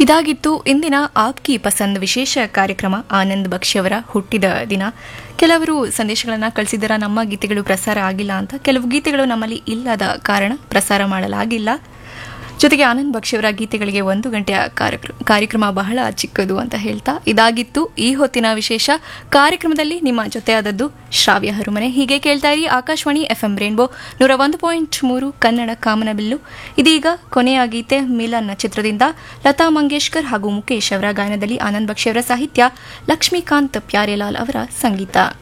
ಇದಾಗಿತ್ತು ಇಂದಿನ ಆಪ್ಕಿ ಪಸಂದ್ ವಿಶೇಷ ಕಾರ್ಯಕ್ರಮ ಆನಂದ್ ಬಕ್ಷಿ ಅವರ ಹುಟ್ಟಿದ ದಿನ ಕೆಲವರು ಸಂದೇಶಗಳನ್ನು ಕಳಿಸಿದರ ನಮ್ಮ ಗೀತೆಗಳು ಪ್ರಸಾರ ಆಗಿಲ್ಲ ಅಂತ ಕೆಲವು ಗೀತೆಗಳು ನಮ್ಮಲ್ಲಿ ಇಲ್ಲದ ಕಾರಣ ಪ್ರಸಾರ ಮಾಡಲಾಗಿಲ್ಲ ಜೊತೆಗೆ ಆನಂದ್ ಬಕ್ಷಿ ಅವರ ಗೀತೆಗಳಿಗೆ ಒಂದು ಗಂಟೆಯ ಕಾರ್ಯಕ್ರ- ಕಾರ್ಯಕ್ರಮ ಬಹಳ ಚಿಕ್ಕದು ಅಂತ ಹೇಳ್ತಾ ಇದಾಗಿತ್ತು ಈ ಹೊತ್ತಿನ ವಿಶೇಷ ಕಾರ್ಯಕ್ರಮದಲ್ಲಿ ನಿಮ್ಮ ಜೊತೆಯಾದದ್ದು ಶ್ರಾವ್ಯ ಹರುಮನೆ ಹೀಗೆ ಕೇಳ್ತಾ ಇರಿ ಆಕಾಶವಾಣಿ ಎಫ್ಎಂ ರೇನ್ಬೋ ನೂರ ಒಂದು ಪಾಯಿಂಟ್ ಮೂರು ಕನ್ನಡ ಕಾಮನಬಿಲ್ಲು ಇದೀಗ ಕೊನೆಯ ಗೀತೆ ಮಿಲನ್ ಚಿತ್ರದಿಂದ ಲತಾ ಮಂಗೇಶ್ಕರ್ ಹಾಗೂ ಮುಖೇಶ್ ಅವರ ಗಾಯನದಲ್ಲಿ ಆನಂದ್ ಬಕ್ಷಿ ಅವರ ಸಾಹಿತ್ಯ ಲಕ್ಷ್ಮೀಕಾಂತ್ ಪ್ಯಾರೇಲಾಲ್ ಅವರ ಸಂಗೀತ